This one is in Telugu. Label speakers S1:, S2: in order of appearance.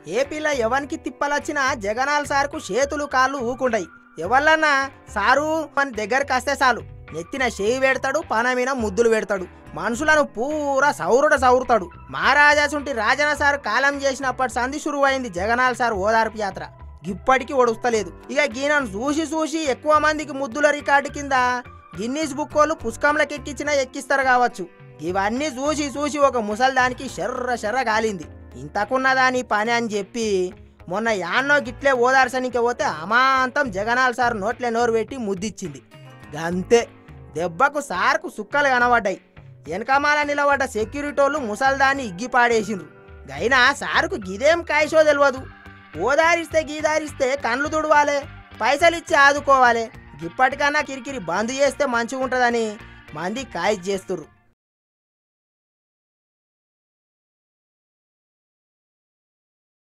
S1: ఏపీలో ఎవరికి తిప్పలొచ్చినా జగనాల్ సార్కు చేతులు కాళ్ళు ఊకుండయి ఎవళ్ళన్నా సారు మన దగ్గరికి వస్తే చాలు నెత్తిన చేయి పెడతాడు పన మీద ముద్దులు పెడతాడు మనుషులను పూరా సౌరుడ సౌరుతాడు మహారాజాసుంటి రాజన సార్ కాలం చేసినప్పటి సంధి శురువైంది జగనాల్ సార్ ఓదార్పు యాత్ర ఇప్పటికీ ఒడుస్తలేదు ఇక గీనను చూసి చూసి ఎక్కువ మందికి ముద్దుల రికార్డు కింద గిన్నీస్ బుక్ వాళ్ళు పుస్తకంలోకి ఎక్కించినా ఎక్కిస్తారు కావచ్చు ఇవన్నీ చూసి చూసి ఒక ముసల్దానికి శర్ర శర్ర గాలింది ఇంతకున్నదాని పని అని చెప్పి మొన్న యాన్నో గిట్లే ఓదార్సనికి పోతే అమాంతం జగనాల్ సార్ నోట్లే నోరు పెట్టి ముద్దిచ్చింది గంతే దెబ్బకు సార్కు సుక్కలు కనబడ్డాయి వెనకమాల నిలబడ్డ సెక్యూరిటోళ్ళు ముసల్దాన్ని ఇగ్గి పాడేసిండ్రు గైనా సారుకు గిదేం కాయసో తెలియదు ఓదారిస్తే గీదారిస్తే కండ్లు తుడవాలే పైసలు ఇచ్చి ఆదుకోవాలి ఇప్పటికన్నా కిరికిరి బంద్ చేస్తే మంచిగా ఉంటుందని మంది కాయ చేస్తుర్రు